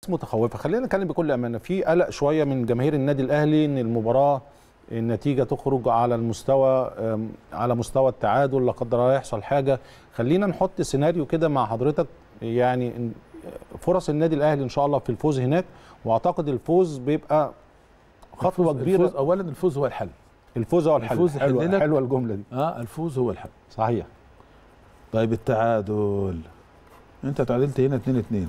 متخوفه خلينا نتكلم بكل امانه في قلق شويه من جماهير النادي الاهلي ان المباراه النتيجه تخرج على المستوى أم، على مستوى التعادل لا قدر الله يحصل حاجه خلينا نحط سيناريو كده مع حضرتك يعني إن- فرص النادي الاهلي ان شاء الله في الفوز هناك واعتقد الفوز بيبقى خطوه الفوز- كبيره الفوز اولا الفوز هو الحل الفوز هو الحل الفوز حلوه يحل لك. حلوه الجمله دي اه الفوز هو الحل صحيح طيب التعادل انت تعادلت هنا 2 2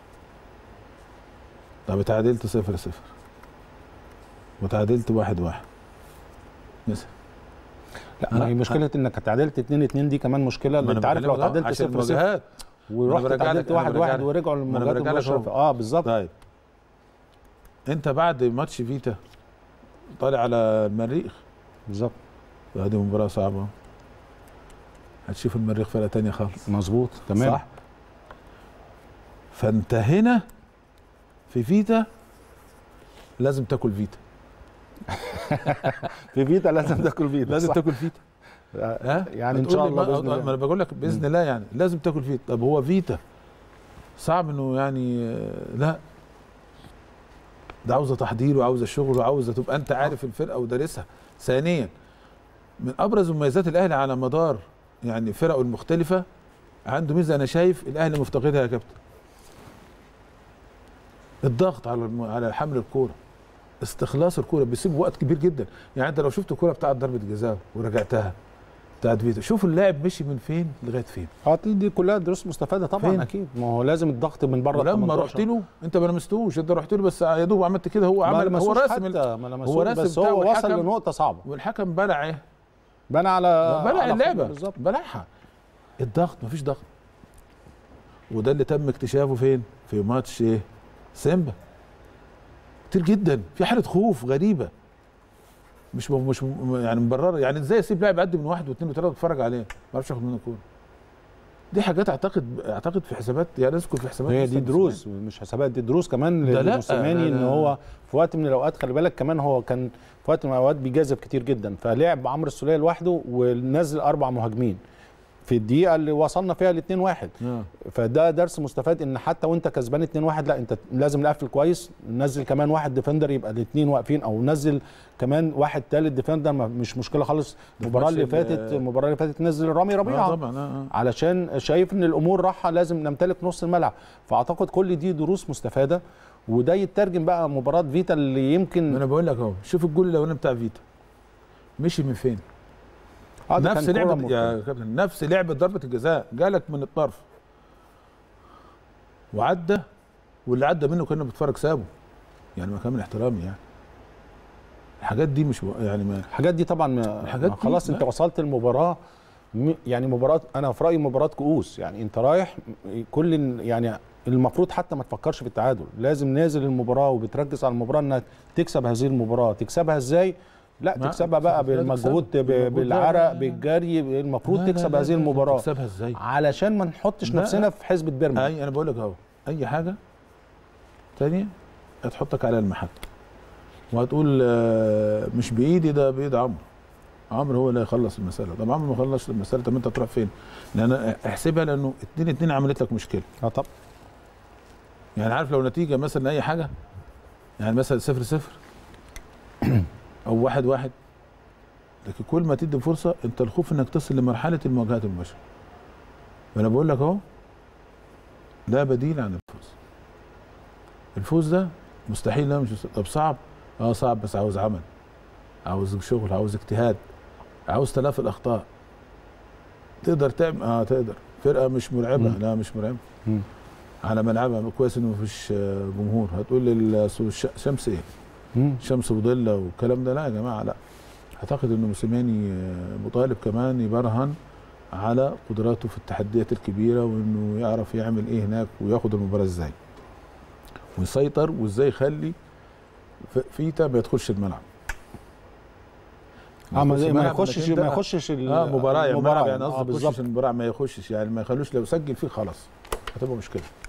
طب اتعادلت 0 0 وتعادلت 1 1 مثلا لا ما هي مشكله انك تعادلت 2 2 دي كمان مشكله ما لان انا انت عارف لو بكلمك أهو، تعادلت عشان 0 0 المواجهات ورحت برجع لك- تعادلت أنا 1 برجع 1 لك- ورجعوا ما أنا للمواجهات برجع لك المباشره أهو. اه بالظبط طيب انت بعد ماتش فيتا طالع على المريخ بالظبط هذه مباراة صعبة هتشوف المريخ فرقة تانية خالص مظبوط تمام صح فانت هنا في فيتا لازم تاكل فيتا في فيتا لازم تاكل فيتا لازم صح. تاكل فيتا ها يعني ان هتقول شاء لي الله ما- باذن ما الله انا بقول لك باذن الله يعني لازم تاكل فيتا طب هو فيتا صعب انه يعني آه، لا ده عاوزه تحضير وعاوزه شغل وعاوزه تبقى انت عارف الفرقه ودارسها ثانيا من ابرز مميزات الاهلي على مدار يعني فرقه المختلفه عنده ميزه انا شايف الاهلي مفتقدها يا كابتن الضغط على الم... على حمل الكوره استخلاص الكوره بيسيب وقت كبير جدا يعني انت لو شفت الكوره بتاعت ضربه جزاء ورجعتها بتاعت فيتا شوف اللاعب مشي من فين لغايه فين اه دي كلها دروس مستفاده طبعا فين؟ اكيد ما هو لازم الضغط من بره ال ولما 18. رحت له انت ما لمستوش انت رحت له بس يا دوب عملت كده هو ما عمل هو لمسوش راسم ال- حتى ما هو لمسوش راسم بس بتاعه هو وصل والحكم- لنقطه صعبه والحكم بلع ايه؟ بنى على بلع على اللعبه بالظبط بلعها الضغط مفيش ضغط وده اللي تم اكتشافه فين؟ في ماتش ايه؟ سيمبا كتير جدا في حاله خوف غريبه مش م- مش م- يعني مبرره يعني ازاي اسيب لاعب يعدي من واحد واثنين وثلاثه واتفرج عليه ما اعرفش اخد منه كوره دي حاجات اعتقد اعتقد في حسابات يعني اذكر في حسابات هي مستر دي دروس مش حسابات دي دروس كمان ده لا، لموسيماني لا، ان لا. هو في وقت من الاوقات خلي بالك كمان هو كان في وقت من الاوقات بيجازف كتير جدا فلعب عمرو السوليه لوحده ونزل اربع مهاجمين في الدقيقه اللي وصلنا فيها ل 2 1 آه. فده درس مستفاد ان حتى وانت كسبان 2 1 لا انت لازم نقفل كويس ننزل كمان واحد ديفندر يبقى الاثنين واقفين او نزل كمان واحد ثالث ديفندر ما- مش مشكله خالص في المباراه ماتش اللي ال- فاتت المباراه اللي فاتت نزل رامي ربيعه اه طبعا اه اه علشان شايف ان الامور راحه لازم نمتلك نص الملعب فاعتقد كل دي دروس مستفاده وده يترجم بقى مباراه فيتا اللي ما يمكن انا بقول لك اهو شوف الجول الاولاني بتاع فيتا مشي من فين؟ آه ده نفس كان كرة لعبه ممكن. يا كابتن نفس لعبه ضربه الجزاء جالك من الطرف وعدى واللي عدى منه كانه بيتفرج سابه يعني ما كامل احترامي يعني الحاجات دي مش يعني ما الحاجات دي طبعا ما الحاجات ما دي خلاص لا. انت وصلت المباراه م- يعني مباراه انا في رايي مباراه كؤوس يعني انت رايح كل ال- يعني المفروض حتى ما تفكرش في التعادل لازم نازل المباراه وبتركز على المباراه انك تكسب هذه المباراه تكسبها ازاي لا ما- تكسبها بقى لا بالمجهود تكسبها. ب- بالمجهود. لا، بالعرق لا، لا. بالجري المفروض لا، لا، تكسب لا، هذه لا، المباراه تكسبها ازاي؟ علشان ما نحطش لا، نفسنا في حزب بيراميدز اي انا بقول لك اهو اي حاجه تانية هتحطك على المحك وهتقول آه، مش بايدي ده بايد عمرو عمرو هو اللي هيخلص المساله طب عمرو ما خلص المساله طب انت تروح فين؟ لان احسبها لانه 2 2 عملت لك مشكله اه طب يعني عارف لو نتيجه مثلا اي حاجه يعني مثلا 0 0 او 1 1 لكن كل ما تدي فرصه انت الخوف انك تصل لمرحله المواجهات المباشره فانا بقول لك اهو لا بديل عن الفوز الفوز ده مستحيل لا مش مستحيل. طب صعب اه صعب بس عاوز عمل عاوز شغل عاوز اجتهاد عاوز تلافي الاخطاء تقدر تعمل اه تقدر فرقه مش مرعبه مم. لا مش مرعبه مم. على ملعبها كويس انه مفيش آه، جمهور هتقول لي الش- شمس ايه مم. شمس وضله والكلام ده لا يا جماعه لا اعتقد انه موسيماني آه، مطالب كمان يبرهن على قدراته في التحديات الكبيره وانه يعرف يعمل ايه هناك وياخد المباراه ازاي ويسيطر وازاي يخلي ف- فيتا ما يدخلش الملعب اه ما يدخلش ما الملعب يخشش إنك أنت- ما يخشش ال- اه مباراه يعني المباراة مباراه يعني اه قصدي بالظبط يخشش المباراه ما يخشش يعني ما يخلوش لو سجل فيه خلاص هتبقى مشكله